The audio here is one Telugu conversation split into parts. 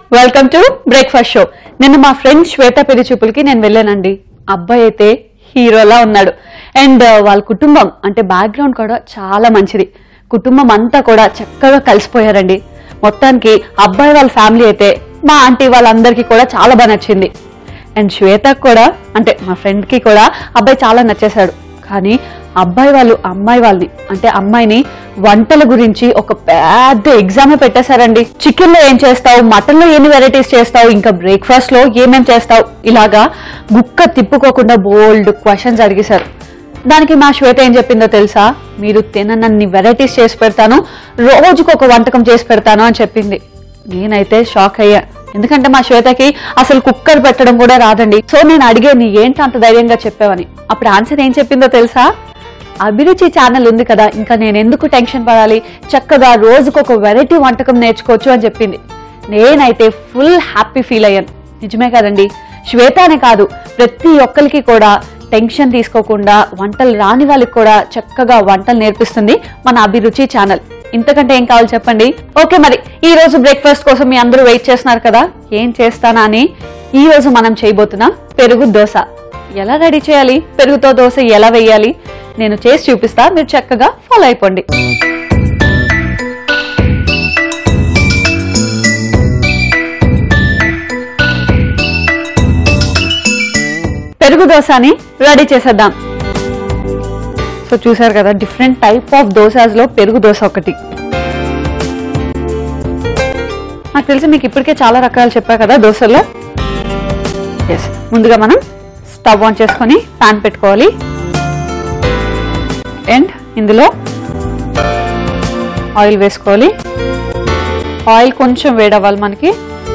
వెల్కమ్ టు బ్రేక్ఫాస్ట్ షో నిన్న మా ఫ్రెండ్ శ్వేత పెళ్లి చూపులకి నేను వెళ్ళానండి అబ్బాయి అయితే హీరోలా ఉన్నాడు అండ్ వాళ్ళ కుటుంబం అంటే బ్యాక్గ్రౌండ్ కూడా చాలా మంచిది కుటుంబం అంతా కూడా చక్కగా కలిసిపోయారండి మొత్తానికి అబ్బాయి వాళ్ళ ఫ్యామిలీ అయితే మా ఆంటీ వాళ్ళందరికీ కూడా చాలా బాగా నచ్చింది అండ్ శ్వేతకు కూడా అంటే మా ఫ్రెండ్ కి కూడా అబ్బాయి చాలా నచ్చేశాడు కానీ అబ్బాయి వాళ్ళు అమ్మాయి వాళ్ళని అంటే అమ్మాయిని వంటల గురించి ఒక పెద్ద ఎగ్జామ్ పెట్టేశారండి చికెన్ లో ఏం చేస్తావు మటన్ లో ఎన్ని వెరైటీస్ చేస్తావు ఇంకా బ్రేక్ఫాస్ట్ లో ఏమేం చేస్తావు ఇలాగా గుక్క తిప్పుకోకుండా బోల్డ్ క్వశ్చన్స్ అడిగేశారు దానికి మా శ్వేత ఏం చెప్పిందో తెలుసా మీరు తిననన్ని వెరైటీస్ చేసి పెడతాను రోజుకు ఒక వంటకం చేసి పెడతాను అని చెప్పింది నేనైతే షాక్ అయ్యా ఎందుకంటే మా శ్వేతకి అసలు కుక్కర్ పెట్టడం కూడా రాదండి సో నేను అడిగాను ఏంటి అంత ధైర్యంగా చెప్పావని అప్పుడు ఆన్సర్ ఏం చెప్పిందో తెలుసా అభిరుచి ఛానల్ ఉంది కదా ఇంకా నేను ఎందుకు టెన్షన్ పడాలి చక్కగా రోజుకు ఒక వెరైటీ వంటకం నేర్చుకోవచ్చు అని చెప్పింది నేనైతే ఫుల్ హ్యాపీ ఫీల్ అయ్యాను నిజమే కదండి శ్వేత అనే కాదు ప్రతి ఒక్కరికి కూడా టెన్షన్ తీసుకోకుండా వంటలు రాని వాళ్ళకి కూడా చక్కగా వంటలు నేర్పిస్తుంది మన అభిరుచి ఛానల్ ఇంతకంటే ఏం కావాలి చెప్పండి ఓకే మరి ఈ రోజు బ్రేక్ఫాస్ట్ కోసం మీ అందరూ వెయిట్ చేస్తున్నారు కదా ఏం చేస్తానా అని ఈ రోజు మనం చేయబోతున్నాం పెరుగు దోశ ఎలా రెడీ చేయాలి పెరుగుతో దోశ ఎలా వేయాలి నేను చేసి చూపిస్తా మీరు చక్కగా ఫాలో అయిపోండి పెరుగు దోశని రెడీ చేసేద్దాం సో చూసారు కదా డిఫరెంట్ టైప్ ఆఫ్ దోసాస్ లో పెరుగు దోశ ఒకటి నాకు తెలిసి మీకు ఇప్పటికే చాలా రకాలు చెప్పా కదా దోశల్లో ఎస్ ముందుగా మనం స్టవ్ ఆన్ చేసుకొని పాన్ పెట్టుకోవాలి అండ్ ఇందులో ఆయిల్ వేసుకోవాలి ఆయిల్ కొంచెం వేడవ్వాలి మనకి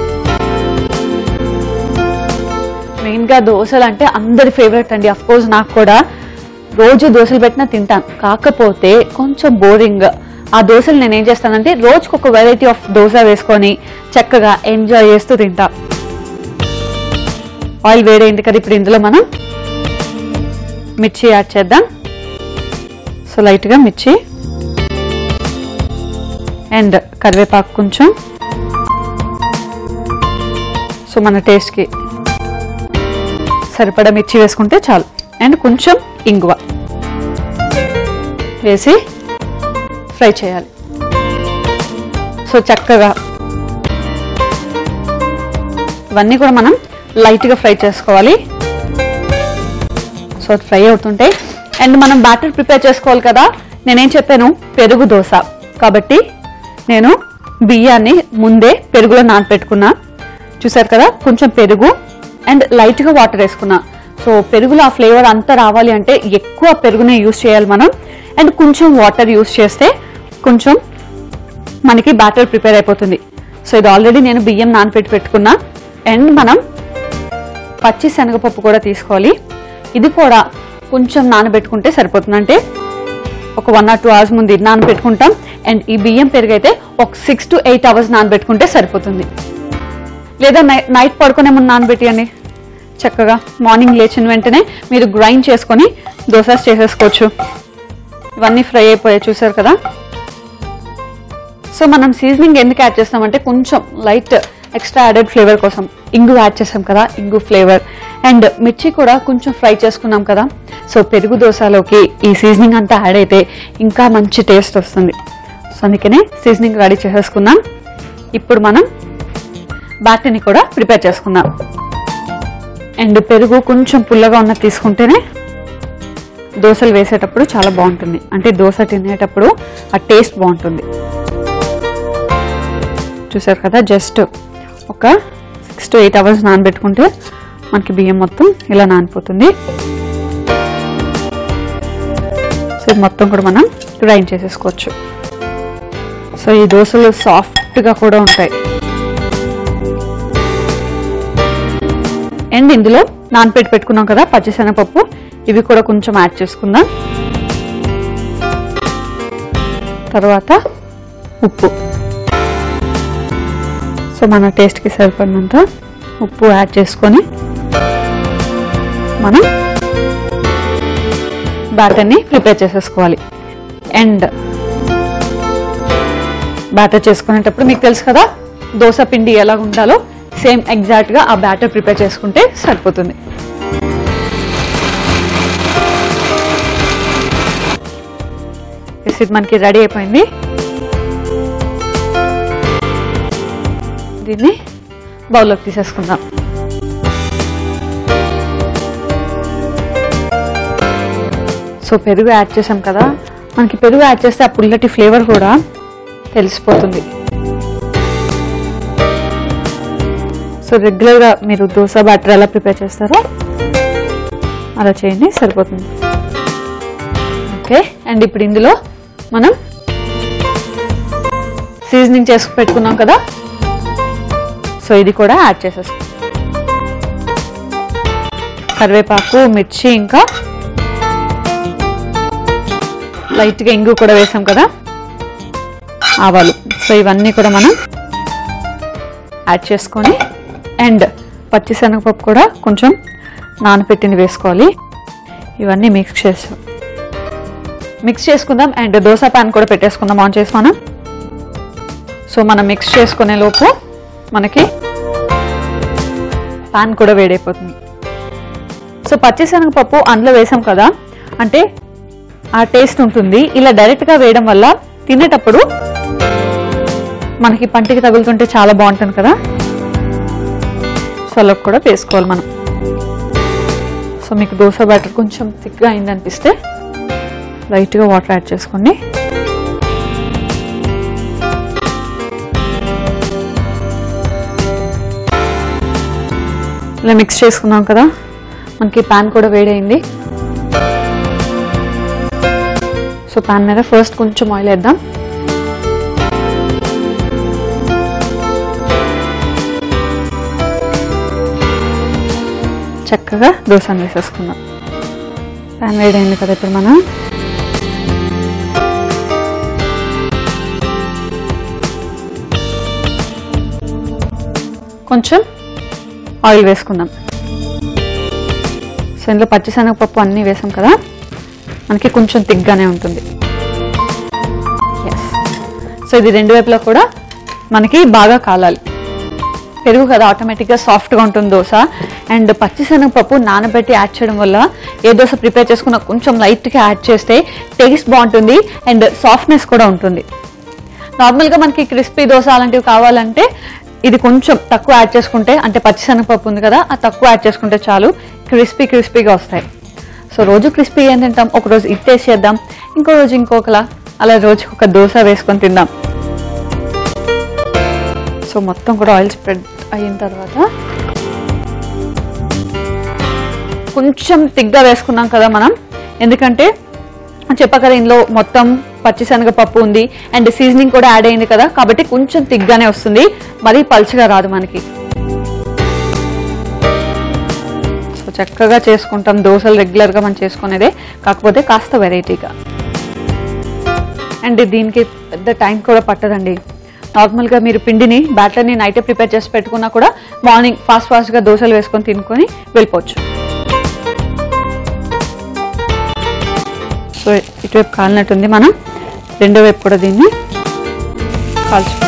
మెయిన్గా దోశలు అంటే అందరి ఫేవరెట్ అండి అఫ్ కోర్స్ నాకు కూడా రోజు దోశలు పెట్టినా తింటాను కాకపోతే కొంచెం బోరింగ్ ఆ దోశలు నేను ఏం చేస్తానంటే రోజుకు ఒక వెరైటీ ఆఫ్ దోశ వేసుకొని చక్కగా ఎంజాయ్ చేస్తూ తింటా ఆయిల్ వేడైంది కదా ఇప్పుడు ఇందులో మనం మిర్చి యాడ్ చేద్దాం సో లైట్గా మిర్చి అండ్ కరివేపాకు కొంచెం సో మన టేస్ట్కి సరిపడా మిర్చి వేసుకుంటే చాలు అండ్ కొంచెం ఇంగువ వేసి ఫ్రై చేయాలి సో చక్కగా ఇవన్నీ కూడా మనం లైట్గా ఫ్రై చేసుకోవాలి సో ఫ్రై అవుతుంటాయి అండ్ మనం బ్యాటర్ ప్రిపేర్ చేసుకోవాలి కదా నేనేం చెప్పాను పెరుగు దోశ కాబట్టి నేను బియ్యాన్ని ముందే పెరుగులో నానపెట్టుకున్నా చూసారు కదా కొంచెం పెరుగు అండ్ లైట్గా వాటర్ వేసుకున్నా సో పెరుగులో ఆ ఫ్లేవర్ అంతా రావాలి అంటే ఎక్కువ పెరుగునే యూస్ చేయాలి మనం అండ్ కొంచెం వాటర్ యూస్ చేస్తే కొంచెం మనకి బ్యాటర్ ప్రిపేర్ అయిపోతుంది సో ఇది ఆల్రెడీ నేను బియ్యం నానపెట్టి పెట్టుకున్నా అండ్ మనం పచ్చి శనగపప్పు కూడా తీసుకోవాలి ఇది కూడా కొంచెం నానబెట్టుకుంటే సరిపోతుంది అంటే ఒక వన్ ఆర్ టూ అవర్స్ ముందు ఇది నానబెట్టుకుంటాం అండ్ ఈ బియ్యం పెరుగైతే ఒక సిక్స్ టు ఎయిట్ అవర్స్ నానబెట్టుకుంటే సరిపోతుంది లేదా నై- నైట్ పడుకునే ముందు నానబెట్టియండి చక్కగా మార్నింగ్ లేచిన వెంటనే మీరు గ్రైండ్ చేసుకొని దోసాస్ చేసేసుకోవచ్చు ఇవన్నీ ఫ్రై అయిపోయాయి చూసారు కదా సో మనం సీజనింగ్ ఎందుకు యాడ్ చేస్తామంటే కొంచెం లైట్ ఎక్స్ట్రా యాడెడ్ ఫ్లేవర్ కోసం ఇంగు యాడ్ చేసాం కదా ఇంగు ఫ్లేవర్ అండ్ మిర్చి కూడా కొంచెం ఫ్రై చేసుకున్నాం కదా సో పెరుగు దోశలోకి ఈ సీజనింగ్ అంతా యాడ్ అయితే ఇంకా మంచి టేస్ట్ వస్తుంది సో అందుకనే సీజనింగ్ రెడీ చేసేసుకుందాం ఇప్పుడు మనం బ్యాటర్ని కూడా ప్రిపేర్ చేసుకుందాం అండ్ పెరుగు కొంచెం పుల్లగా ఉన్నది తీసుకుంటేనే దోశలు వేసేటప్పుడు చాలా బాగుంటుంది అంటే దోశ తినేటప్పుడు ఆ టేస్ట్ బాగుంటుంది చూసారు కదా జస్ట్ ఒక సిక్స్ టు ఎయిట్ అవర్స్ నానబెట్టుకుంటే మనకి బియ్యం మొత్తం ఇలా నానిపోతుంది సో ఇది మొత్తం కూడా మనం గ్రైండ్ చేసేసుకోవచ్చు సో ఈ దోశలు సాఫ్ట్గా కూడా ఉంటాయి అండ్ ఇందులో నానపెట్టి పెట్టుకున్నాం కదా పచ్చిశనగపప్పు ఇవి కూడా కొంచెం యాడ్ చేసుకుందాం తర్వాత ఉప్పు సో మన టేస్ట్కి సరిపడినంత ఉప్పు యాడ్ చేసుకొని మనం బ్యాటర్ని ప్రిపేర్ చేసేసుకోవాలి అండ్ బ్యాటర్ చేసుకునేటప్పుడు మీకు తెలుసు కదా దోశ పిండి ఎలా ఉండాలో సేమ్ ఎగ్జాక్ట్గా ఆ బ్యాటర్ ప్రిపేర్ చేసుకుంటే సరిపోతుంది Yes, ఇది మనకి రెడీ అయిపోయింది దీన్ని బౌల్లోకి తీసేసుకుందాం సో పెరుగు యాడ్ చేసాం కదా మనకి పెరుగు యాడ్ చేస్తే ఆ పుల్లటి ఫ్లేవర్ కూడా తెలిసిపోతుంది సో రెగ్యులర్గా మీరు దోశ బ్యాటర్ ఎలా ప్రిపేర్ చేస్తారో అలా చేయండి సరిపోతుంది ఓకే అండ్ ఇప్పుడు ఇందులో మనం సీజనింగ్ చేసి పెట్టుకున్నాం కదా సో ఇది కూడా యాడ్ చేసేస్తాం కరివేపాకు మిర్చి ఇంకా లైట్గా ఇంగు కూడా వేసాం కదా ఆవాలు సో ఇవన్నీ కూడా మనం యాడ్ చేసుకొని అండ్ పచ్చిశనగపప్పు కూడా కొంచెం నానబెట్టింది వేసుకోవాలి ఇవన్నీ మిక్స్ చేసాం మిక్స్ చేసుకుందాం అండ్ దోశ ప్యాన్ కూడా పెట్టేసుకుందాం ఆన్ చేసి మనం సో మనం మిక్స్ చేసుకునే లోపు మనకి పాన్ కూడా వేడైపోతుంది సో పచ్చిశనగపప్పు అందులో వేసాం కదా అంటే ఆ టేస్ట్ ఉంటుంది ఇలా డైరెక్ట్గా వేయడం వల్ల తినేటప్పుడు మనకి పంటికి తగులుతుంటే చాలా బాగుంటుంది కదా సో అలా కూడా వేసుకోవాలి మనం సో మీకు దోశ బ్యాటర్ కొంచెం థిక్గా అయిందనిపిస్తే లైట్గా వాటర్ యాడ్ చేసుకోండి ఇలా మిక్స్ చేసుకున్నాం కదా మనకి ప్యాన్ కూడా వేడైంది సో ప్యాన్ మీద ఫస్ట్ కొంచెం ఆయిల్ వేద్దాం చక్కగా దోశ వేసేసుకుందాం ప్యాన్ వేడైంది కదా ఇప్పుడు మనం కొంచెం ఆయిల్ వేసుకుందాం సో ఇందులో పచ్చిశనగపప్పు అన్నీ వేసాం కదా మనకి కొంచెం తిగ్గానే ఉంటుంది ఎస్ సో ఇది రెండు వైపులా కూడా మనకి బాగా కాలాలి పెరుగు కదా ఆటోమేటిక్గా సాఫ్ట్గా ఉంటుంది దోశ అండ్ పచ్చిశనగపప్పు నానబెట్టి యాడ్ చేయడం వల్ల ఏ దోశ ప్రిపేర్ చేసుకున్నా కొంచెం లైట్గా యాడ్ చేస్తే టేస్ట్ బాగుంటుంది అండ్ సాఫ్ట్నెస్ కూడా ఉంటుంది నార్మల్గా మనకి క్రిస్పీ దోశ అలాంటివి కావాలంటే ఇది కొంచెం తక్కువ యాడ్ చేసుకుంటే అంటే పచ్చిశనగపప్పు ఉంది కదా ఆ తక్కువ యాడ్ చేసుకుంటే చాలు క్రిస్పీ క్రిస్పీగా వస్తాయి సో రోజు క్రిస్పీ ఏం తింటాం ఒక రోజు ఇది టేస్ట్ చేద్దాం ఇంకో రోజు ఇంకొకలా అలా రోజుకి ఒక దోశ వేసుకొని తిందాం సో మొత్తం కూడా ఆయిల్ స్ప్రెడ్ అయిన తర్వాత కొంచెం తిగ్గా వేసుకున్నాం కదా మనం ఎందుకంటే చెప్పా కదా ఇందులో మొత్తం పచ్చిశనగపప్పు ఉంది అండ్ సీజనింగ్ కూడా యాడ్ అయింది కదా కాబట్టి కొంచెం తిగ్గానే వస్తుంది మరీ పలుచగా రాదు మనకి సో చక్కగా చేసుకుంటాం దోశలు రెగ్యులర్గా మనం చేసుకునేదే కాకపోతే కాస్త వెరైటీగా అండ్ దీనికి పెద్ద టైం కూడా పట్టదండి నార్మల్గా మీరు పిండిని బ్యాటర్ని నైటే ప్రిపేర్ చేసి పెట్టుకున్నా కూడా మార్నింగ్ ఫాస్ట్ ఫాస్ట్గా దోశలు వేసుకొని తినుకొని వెళ్ళిపోవచ్చు సో ఇటువైపు కాలినట్టుంది మనం రెండో వైపు కూడా దీన్ని కాల్చుకుందాం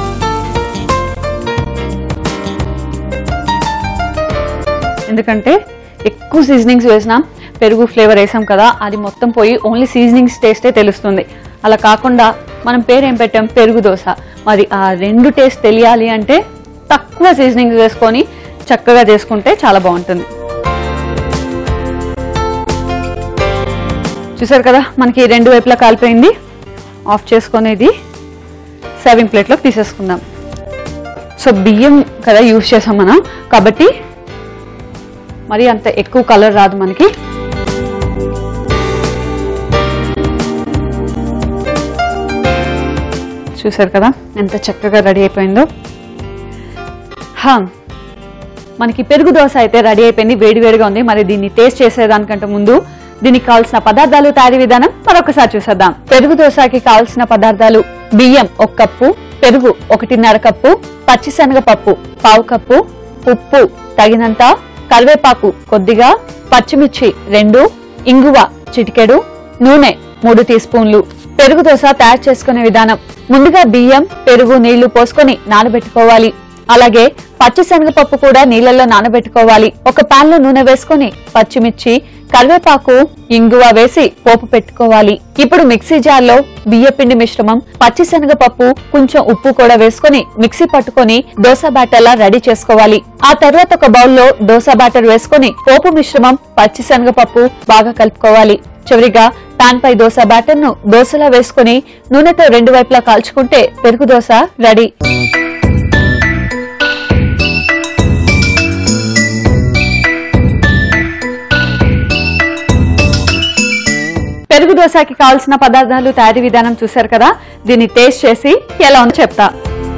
ఎందుకంటే ఎక్కువ సీజనింగ్స్ వేసినాం పెరుగు ఫ్లేవర్ వేసాం కదా అది మొత్తం పోయి ఓన్లీ సీజనింగ్స్ టేస్టే తెలుస్తుంది అలా కాకుండా మనం పేరు ఏం పెట్టాం పెరుగు దోశ మరి ఆ రెండు టేస్ట్ తెలియాలి అంటే తక్కువ సీజనింగ్స్ వేసుకొని చక్కగా చేసుకుంటే చాలా బాగుంటుంది చూసారు కదా మనకి రెండు వైపులా కాలిపోయింది ఆఫ్ చేసుకునేది సర్వింగ్ ప్లేట్లోకి తీసేసుకుందాం సో బియ్యం కదా యూస్ చేసాం మనం కాబట్టి మరి అంత ఎక్కువ కలర్ రాదు మనకి చూసారు కదా ఎంత చక్కగా రెడీ అయిపోయిందో హా మనకి పెరుగు దోశ అయితే రెడీ అయిపోయింది వేడివేడిగా ఉంది మరి దీన్ని టేస్ట్ చేసేదానికంటే ముందు దీనికి కావాల్సిన పదార్థాలు తయారీ విధానం మరొకసారి చూసేద్దాం పెరుగు దోశకి కావాల్సిన పదార్థాలు బియ్యం ఒక కప్పు పెరుగు ఒకటిన్నర కప్పు పచ్చిశనగపప్పు పావు కప్పు ఉప్పు తగినంత కరివేపాకు కొద్దిగా పచ్చిమిర్చి రెండు ఇంగువ చిటికెడు నూనె మూడు టీ స్పూన్లు పెరుగు దోశ తయారు చేసుకునే విధానం ముందుగా బియ్యం పెరుగు నీళ్లు పోసుకొని నానబెట్టుకోవాలి అలాగే పచ్చిశనగపప్పు కూడా నీళ్ళల్లో నానబెట్టుకోవాలి ఒక పాన్ లో నూనె వేసుకొని పచ్చిమిర్చి కరివేపాకు ఇంగువ వేసి పోపు పెట్టుకోవాలి ఇప్పుడు మిక్సీ జార్లో బియ్యపిండి మిశ్రమం పచ్చిశనగపప్పు కొంచెం ఉప్పు కూడా వేసుకొని మిక్సీ పట్టుకొని దోశ బ్యాటర్ లా రెడీ చేసుకోవాలి ఆ తర్వాత ఒక బౌల్లో దోశ బ్యాటర్ వేసుకొని పోపు మిశ్రమం పచ్చిశనగపప్పు బాగా కలుపుకోవాలి చివరిగా పాన్ పై దోశ బ్యాటర్ ను దోశలా వేసుకొని నూనెతో రెండు వైపులా కాల్చుకుంటే పెరుగు దోశ రెడీ పెరుగు దోశకి కావాల్సిన పదార్థాలు తయారీ విధానం చూశారు కదా దీన్ని టేస్ట్ చేసి ఎలా ఉందో చెప్తా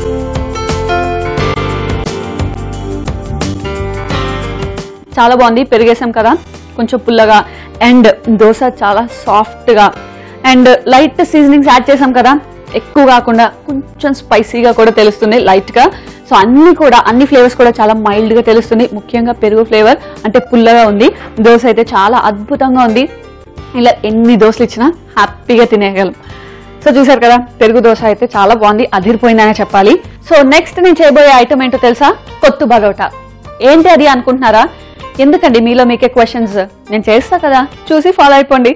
చాలా బాగుంది పెరిగేసాం కదా కొంచెం పుల్లగా అండ్ దోశ చాలా సాఫ్ట్ గా అండ్ లైట్ సీజనింగ్స్ యాడ్ చేసాం కదా ఎక్కువ కాకుండా కొంచెం స్పైసీగా కూడా తెలుస్తుంది లైట్ గా సో అన్ని కూడా అన్ని ఫ్లేవర్స్ కూడా చాలా మైల్డ్ గా తెలుస్తుంది ముఖ్యంగా పెరుగు ఫ్లేవర్ అంటే పుల్లగా ఉంది దోశ అయితే చాలా అద్భుతంగా ఉంది ఇలా ఎన్ని దోశలు ఇచ్చినా హ్యాపీగా తినేయగలం సో చూసారు కదా పెరుగు దోశ అయితే చాలా బాగుంది అదిరిపోయిందనే చెప్పాలి సో నెక్స్ట్ నేను చేయబోయే ఐటమ్ ఏంటో తెలుసా కొత్తు బరోటా ఏంటి అది అనుకుంటున్నారా ఎందుకండి మీలో మీకే క్వశ్చన్స్ నేను చేస్తా కదా చూసి ఫాలో అయిపోండి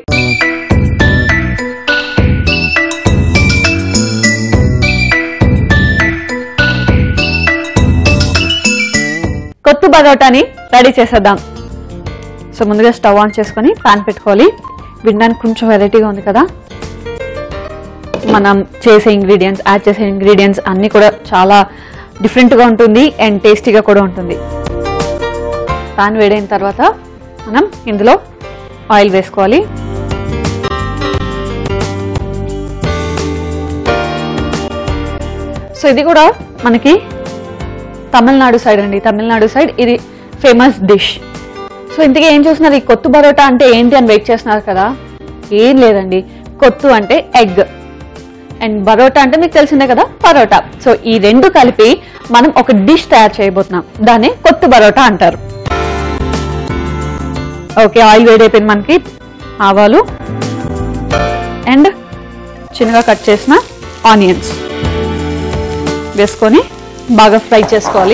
కొత్త బరోటాని రెడీ చేసేద్దాం సో ముందుగా స్టవ్ ఆన్ చేసుకొని పాన్ పెట్టుకోవాలి వినడానికి కొంచెం వెరైటీగా ఉంది కదా మనం చేసే ఇంగ్రీడియంట్స్ యాడ్ చేసే ఇంగ్రీడియంట్స్ అన్నీ కూడా చాలా డిఫరెంట్గా ఉంటుంది అండ్ టేస్టీగా కూడా ఉంటుంది పాన్ వేడైన తర్వాత మనం ఇందులో ఆయిల్ వేసుకోవాలి సో ఇది కూడా మనకి తమిళనాడు సైడ్ అండి తమిళనాడు సైడ్ ఇది ఫేమస్ డిష్ సో ఇంతకీ ఏం చూస్తున్నారు ఈ కొత్తు పరోటా అంటే ఏంటి అని వెయిట్ చేస్తున్నారు కదా ఏం లేదండి కొత్తు అంటే ఎగ్ అండ్ బరోటా అంటే మీకు తెలిసిందే కదా పరోటా సో ఈ రెండు కలిపి మనం ఒక డిష్ తయారు చేయబోతున్నాం దాన్ని కొత్తు బరోటా అంటారు ఓకే ఆయిల్ వేడైపోయింది మనకి ఆవాలు అండ్ చిన్నగా కట్ చేసిన ఆనియన్స్ వేసుకొని బాగా ఫ్రై చేసుకోవాలి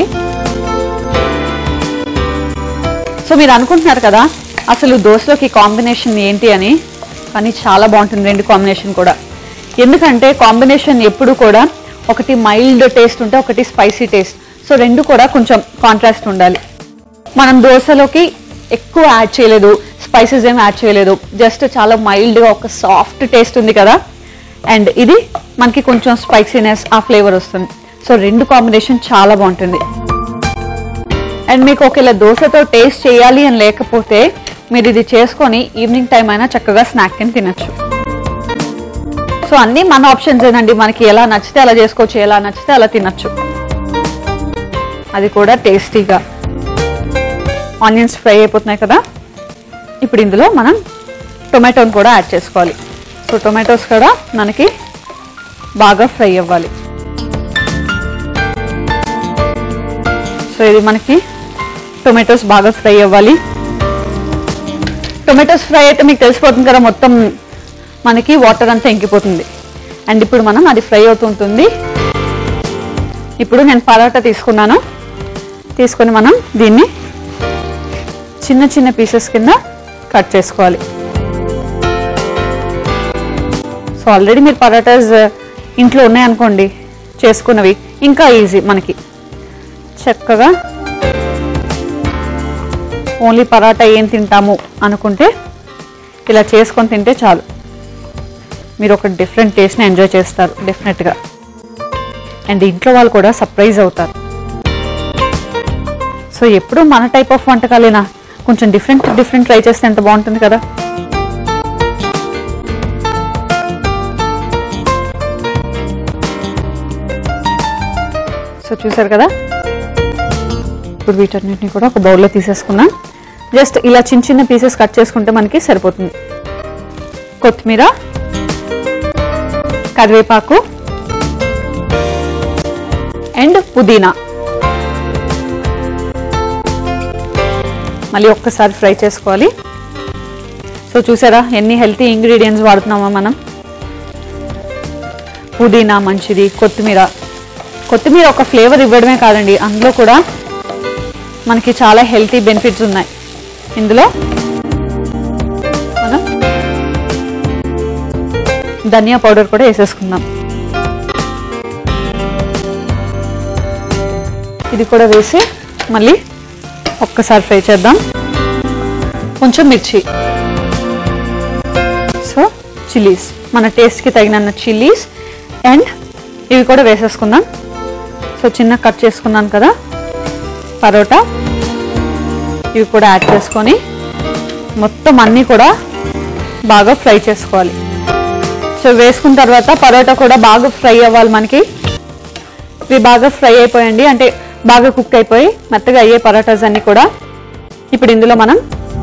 సో మీరు అనుకుంటున్నారు కదా అసలు దోశలోకి కాంబినేషన్ ఏంటి అని కానీ చాలా బాగుంటుంది రెండు కాంబినేషన్ కూడా ఎందుకంటే కాంబినేషన్ ఎప్పుడు కూడా ఒకటి మైల్డ్ టేస్ట్ ఉంటే ఒకటి స్పైసీ టేస్ట్ సో రెండు కూడా కొంచెం కాంట్రాస్ట్ ఉండాలి మనం దోశలోకి ఎక్కువ యాడ్ చేయలేదు స్పైసెస్ ఏం యాడ్ చేయలేదు జస్ట్ చాలా మైల్డ్గా ఒక సాఫ్ట్ టేస్ట్ ఉంది కదా అండ్ ఇది మనకి కొంచెం స్పైసీనెస్ ఆ ఫ్లేవర్ వస్తుంది సో రెండు కాంబినేషన్ చాలా బాగుంటుంది అండ్ మీకు ఒకవేళ దోశతో టేస్ట్ చేయాలి అని లేకపోతే మీరు ఇది చేసుకొని ఈవినింగ్ టైం అయినా చక్కగా స్నాక్ కింద తినచ్చు సో అన్నీ మన ఆప్షన్స్ ఏనండి మనకి ఎలా నచ్చితే అలా చేసుకోవచ్చు ఎలా నచ్చితే అలా తినచ్చు అది కూడా టేస్టీగా ఆనియన్స్ ఫ్రై అయిపోతున్నాయి కదా ఇప్పుడు ఇందులో మనం టొమాటోని కూడా యాడ్ చేసుకోవాలి సో టొమాటోస్ కూడా మనకి బాగా ఫ్రై అవ్వాలి సో ఇది మనకి టొమాటోస్ బాగా ఫ్రై అవ్వాలి టొమాటోస్ ఫ్రై అయితే మీకు తెలిసిపోతుంది కదా మొత్తం మనకి వాటర్ అంతా ఇంకిపోతుంది అండ్ ఇప్పుడు మనం అది ఫ్రై అవుతుంటుంది ఇప్పుడు నేను పరోటా తీసుకున్నాను తీసుకొని మనం దీన్ని చిన్న చిన్న పీసెస్ కింద కట్ చేసుకోవాలి సో ఆల్రెడీ మీరు పరోటాస్ ఇంట్లో ఉన్నాయనుకోండి చేసుకున్నవి ఇంకా ఈజీ మనకి చక్కగా ఓన్లీ పరాటా ఏం తింటాము అనుకుంటే ఇలా చేసుకొని తింటే చాలు మీరు ఒక డిఫరెంట్ టేస్ట్ని ఎంజాయ్ చేస్తారు డెఫినెట్గా అండ్ ఇంట్లో వాళ్ళు కూడా సర్ప్రైజ్ అవుతారు సో ఎప్పుడు మన టైప్ ఆఫ్ వంటకాలేనా కొంచెం డిఫరెంట్ డిఫరెంట్ ట్రై చేస్తే ఎంత బాగుంటుంది కదా సో చూసారు కదా ఇప్పుడు వీటన్నిటిని కూడా ఒక బౌల్లో తీసేసుకున్నాం జస్ట్ ఇలా చిన్న చిన్న పీసెస్ కట్ చేసుకుంటే మనకి సరిపోతుంది కొత్తిమీర కరివేపాకు అండ్ పుదీనా మళ్ళీ ఒక్కసారి ఫ్రై చేసుకోవాలి సో చూసారా ఎన్ని హెల్తీ ఇంగ్రీడియంట్స్ వాడుతున్నామో మనం పుదీనా మంచిది కొత్తిమీర కొత్తిమీర ఒక ఫ్లేవర్ ఇవ్వడమే కాదండి అందులో కూడా మనకి చాలా హెల్తీ బెనిఫిట్స్ ఉన్నాయి ఇందులో మనం ధనియా పౌడర్ కూడా వేసేసుకుందాం ఇది కూడా వేసి మళ్ళీ ఒక్కసారి ఫ్రై చేద్దాం కొంచెం మిర్చి సో చిల్లీస్ మన టేస్ట్కి తగినన్న చిల్లీస్ అండ్ ఇవి కూడా వేసేసుకుందాం సో చిన్న కట్ చేసుకున్నాను కదా పరోటా ఇవి కూడా యాడ్ చేసుకొని మొత్తం అన్నీ కూడా బాగా ఫ్రై చేసుకోవాలి సో వేసుకున్న తర్వాత పరోటా కూడా బాగా ఫ్రై అవ్వాలి మనకి ఇవి బాగా ఫ్రై అయిపోయండి అంటే బాగా కుక్ అయిపోయి మెత్తగా అయ్యే పరోటాస్ అన్నీ కూడా ఇప్పుడు ఇందులో మనం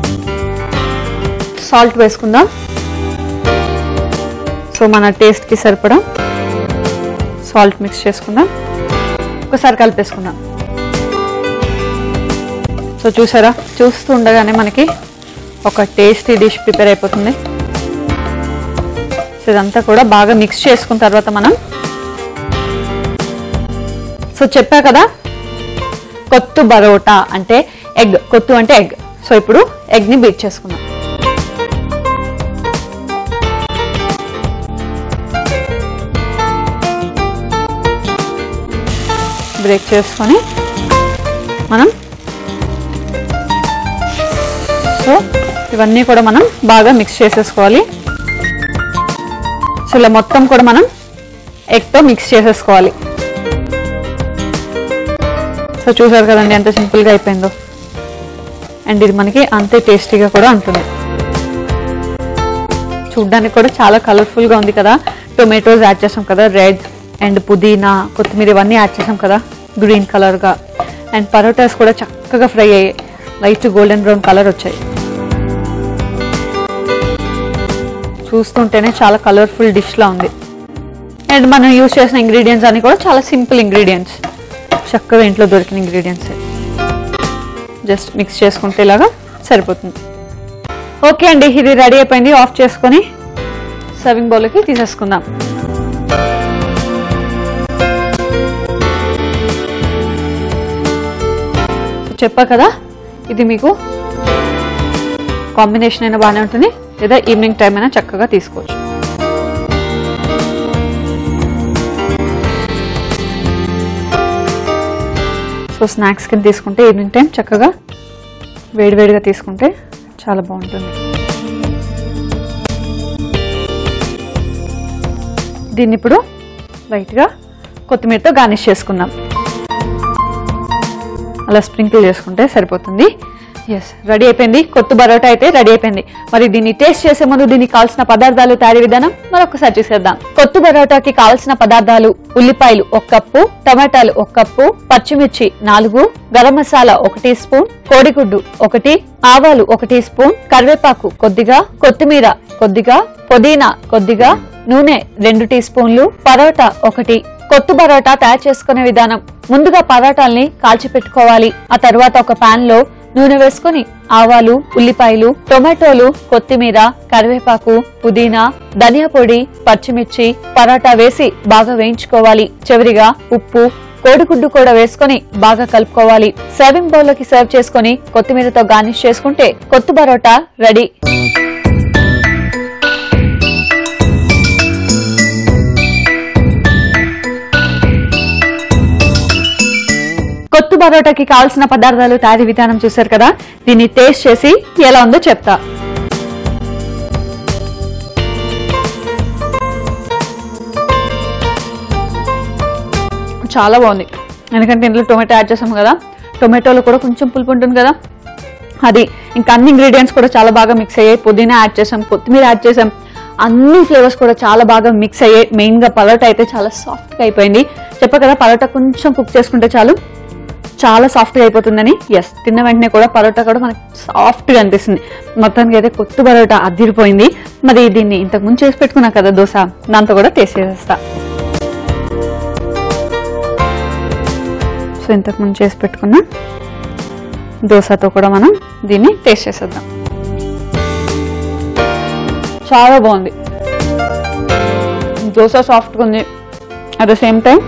సాల్ట్ వేసుకుందాం సో మన టేస్ట్కి సరిపడా సాల్ట్ మిక్స్ చేసుకుందాం ఒకసారి కలిపేసుకుందాం సో చూసారా చూస్తూ ఉండగానే మనకి ఒక టేస్టీ డిష్ ప్రిపేర్ అయిపోతుంది సో ఇదంతా కూడా బాగా మిక్స్ చేసుకున్న తర్వాత మనం సో చెప్పా కదా కొత్తు బరోటా అంటే ఎగ్ కొత్తు అంటే ఎగ్ సో ఇప్పుడు ఎగ్ని బీట్ చేసుకుందాం బ్రేక్ చేసుకొని మనం సో ఇవన్నీ కూడా మనం బాగా మిక్స్ చేసేసుకోవాలి సో ఇలా మొత్తం కూడా మనం ఎగ్తో మిక్స్ చేసేసుకోవాలి సో చూసారు కదండి ఎంత సింపుల్గా అయిపోయిందో అండ్ ఇది మనకి అంతే టేస్టీగా కూడా ఉంటుంది చూడ్డానికి కూడా చాలా కలర్ఫుల్గా ఉంది కదా టొమాటోస్ యాడ్ చేసాం కదా రెడ్ అండ్ పుదీనా కొత్తిమీర ఇవన్నీ యాడ్ చేసాం కదా గ్రీన్ కలర్గా అండ్ పరోటాస్ కూడా చక్కగా ఫ్రై అయ్యాయి లైట్ గోల్డెన్ బ్రౌన్ కలర్ వచ్చాయి చూస్తుంటేనే చాలా కలర్ఫుల్ డిష్లా ఉంది అండ్ మనం యూజ్ చేసిన ఇంగ్రీడియంట్స్ అన్ని కూడా చాలా సింపుల్ ఇంగ్రీడియంట్స్ చక్కగా ఇంట్లో దొరికిన ఇంగ్రీడియంట్స్ జస్ట్ మిక్స్ చేసుకుంటే ఇలాగా సరిపోతుంది ఓకే అండి ఇది రెడీ అయిపోయింది ఆఫ్ చేసుకొని సర్వింగ్ బౌల్కి తీసేసుకుందాం చెప్పా కదా ఇది మీకు కాంబినేషన్ అయినా బాగానే ఉంటుంది లేదా ఈవినింగ్ టైం అయినా చక్కగా తీసుకోవచ్చు సో స్నాక్స్ కింద తీసుకుంటే ఈవినింగ్ టైం చక్కగా వేడివేడిగా తీసుకుంటే చాలా బాగుంటుంది దీన్ని ఇప్పుడు లైట్గా కొత్తిమీరతో గార్నిష్ చేసుకుందాం అలా స్ప్రింకిల్ చేసుకుంటే సరిపోతుంది ఎస్ రెడీ అయిపోయింది కొత్త బరోటా అయితే రెడీ అయిపోయింది మరి దీన్ని టేస్ట్ చేసే ముందు దీనికి కావాల్సిన పదార్థాలు తయారీ విధానం మరొకసారి చూసేద్దాం కొత్త బరోటాకి కావాల్సిన పదార్థాలు ఉల్లిపాయలు ఒక కప్పు టమాటాలు ఒక కప్పు పచ్చిమిర్చి నాలుగు గరం మసాలా ఒక టీ స్పూన్ కోడిగుడ్డు ఒకటి ఆవాలు ఒక టీ స్పూన్ కరివేపాకు కొద్దిగా కొత్తిమీర కొద్దిగా పుదీనా కొద్దిగా నూనె రెండు టీ స్పూన్లు పరోటా ఒకటి కొత్త పరోటా తయారు చేసుకునే విధానం ముందుగా పరోటాల్ని కాల్చి పెట్టుకోవాలి ఆ తర్వాత ఒక పాన్ లో నూనె వేసుకుని ఆవాలు ఉల్లిపాయలు టొమాటోలు కొత్తిమీర కరివేపాకు పుదీనా ధనియా పొడి పచ్చిమిర్చి పరోటా వేసి బాగా వేయించుకోవాలి చివరిగా ఉప్పు కోడిగుడ్డు కూడా వేసుకొని బాగా కలుపుకోవాలి సర్వింగ్ బౌల్ లోకి సర్వ్ చేసుకొని కొత్తిమీరతో గార్నిష్ చేసుకుంటే కొత్త పరోటా రెడీ కొత్త పరోటాకి కావాల్సిన పదార్థాలు తయారీ విధానం చూశారు కదా దీన్ని టేస్ట్ చేసి ఎలా ఉందో చెప్తా చాలా బాగుంది ఎందుకంటే ఇందులో టొమాటో యాడ్ చేసాం కదా టొమాటోలో కూడా కొంచెం పులుపు ఉంటుంది కదా అది ఇంకా అన్ని ఇంగ్రీడియంట్స్ కూడా చాలా బాగా మిక్స్ అయ్యాయి పుదీనా యాడ్ చేసాం కొత్తిమీర యాడ్ చేసాం అన్ని ఫ్లేవర్స్ కూడా చాలా బాగా మిక్స్ అయ్యాయి మెయిన్గా పరోటా అయితే చాలా సాఫ్ట్గా అయిపోయింది చెప్పా కదా పరోటా కొంచెం కుక్ చేసుకుంటే చాలు చాలా సాఫ్ట్గా అయిపోతుందని ఎస్ తిన్న వెంటనే కూడా పరోటా కూడా మనకి సాఫ్ట్గా అనిపిస్తుంది మొత్తానికి అయితే కొత్త పరోటా అదిరిపోయింది మరి దీన్ని ఇంతకు ముందు చేసి పెట్టుకున్నా కదా దోశ దాంతో కూడా టేస్ట్ చేసేస్తా సో ఇంతకు ముందు చేసి పెట్టుకున్న దోశతో కూడా మనం దీన్ని టేస్ట్ చేసేద్దాం చాలా బాగుంది దోశ సాఫ్ట్గా ఉంది అట్ ద సేమ్ టైం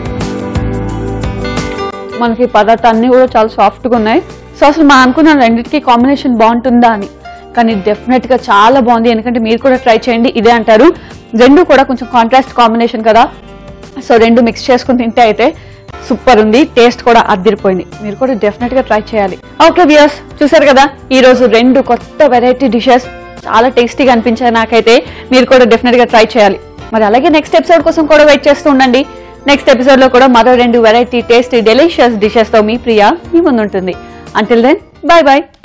మనకి పదార్థాలు అన్నీ కూడా చాలా సాఫ్ట్గా ఉన్నాయి సో అసలు మనం అనుకున్నాను రెండింటికి కాంబినేషన్ బాగుంటుందా అని కానీ డెఫినెట్గా చాలా బాగుంది ఎందుకంటే మీరు కూడా ట్రై చేయండి ఇదే అంటారు రెండు కూడా కొంచెం కాంట్రాస్ట్ కాంబినేషన్ కదా సో రెండు మిక్స్ చేసుకుని తింటే అయితే సూపర్ ఉంది టేస్ట్ కూడా అద్దిరిపోయింది మీరు కూడా డెఫినెట్గా ట్రై చేయాలి ఓకే వ్యూయర్స్ చూసారు కదా ఈ రోజు రెండు కొత్త వెరైటీ డిషెస్ చాలా టేస్టీగా అనిపించాయి నాకైతే మీరు కూడా డెఫినెట్గా ట్రై చేయాలి మరి అలాగే నెక్స్ట్ ఎపిసోడ్ కోసం కూడా వెయిట్ చేస్తూ ఉండండి నెక్స్ట్ ఎపిసోడ్ లో కూడా మరో రెండు వెరైటీ టేస్టీ డెలిషియస్ డిషెస్ తో మీ ప్రియా మీ ముందుంటుంది అంటిల్ దెన్ బాయ్ బాయ్